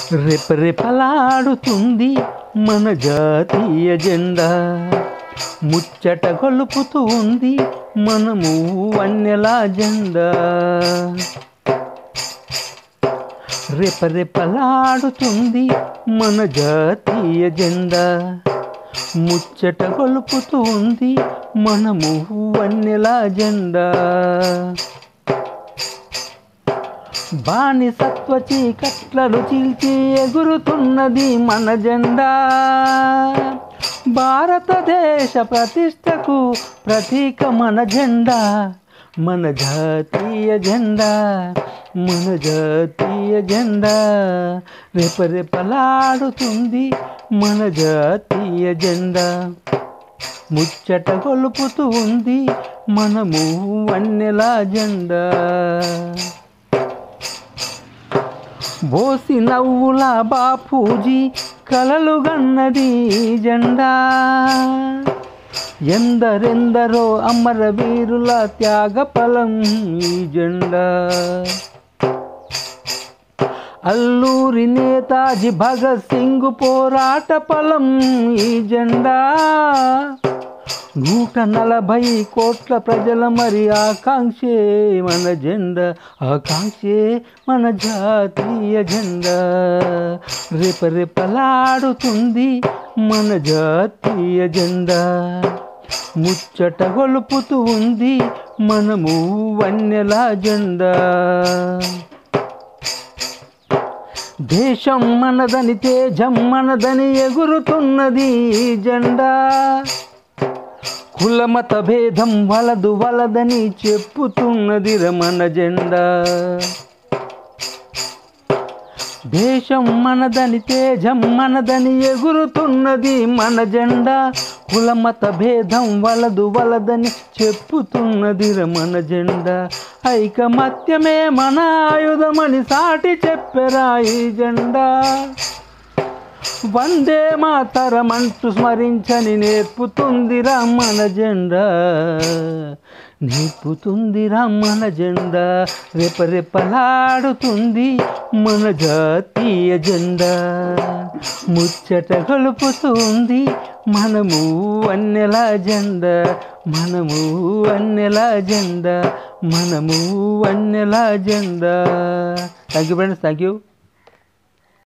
రెపరెపలాడుతుంది మన జాతీయ జెండా ముచ్చట గొలుపుతూ ఉంది మనము వన్నెల జెండా రెపరెపలాడుతుంది మన జాతీయ జెండా ముచ్చట గొలుపుతూ ఉంది మనము వన్నెల జెండా బానిసత్వ చీకట్లను చీల్చి ఎగురుతున్నది మన జెండా భారతదేశ ప్రతిష్టకు ప్రతీక మన జెండా మన జాతీయ జెండా మన జాతీయ జెండా రెపరెపలాడుతుంది మన జాతీయ జెండా ముచ్చట గొలుపుతూ ఉంది మనము వన్నెల జెండా బోసి నవ్వుల బాపూజీ కలలు గన్నది ఈ జెండా ఎందరెందరో అమరవీరుల త్యాగ ఫలం ఈ జెండా అల్లూరి నేతాజీ భగత్ సింగ్ పోరాట ఫలం ఈ జెండా నూట నలభై కోట్ల ప్రజల మరి ఆకాంక్షే మన జెండా ఆకాంక్షే మన జాతీయ జెండా రెపరెపలాడుతుంది మన జాతీయ జెండా ముచ్చట గొలుపుతూ ఉంది మనము వన్నెల జెండా దేశం మనదని తేజం మనదని ఎగురుతున్నది ఈ జెండా కులమత భేదం వలదు వలదని చెప్పుతున్నది రమణ జెండా దేశం మనదని తేజం మనదని ఎగురుతున్నది మన జెండా కులమత భేదం వలదు వలదని చెప్పుతున్నది రమణ జెండా ఐకమత్యమే మన ఆయుధమని సాటి చెప్పెరా ఈ జెండా వందే మాతరమంటూ స్మరించని నేర్పుతుంది మన జెండా నేర్పుతుంది మన జెండా రెపరెపలాడుతుంది మన జాతీయ జెండా ముచ్చట గలుపుతుంది మనము అన్నెల జెండా మనము అన్నెల జెండా మనము అన్నెల జెండా thank you friends thank you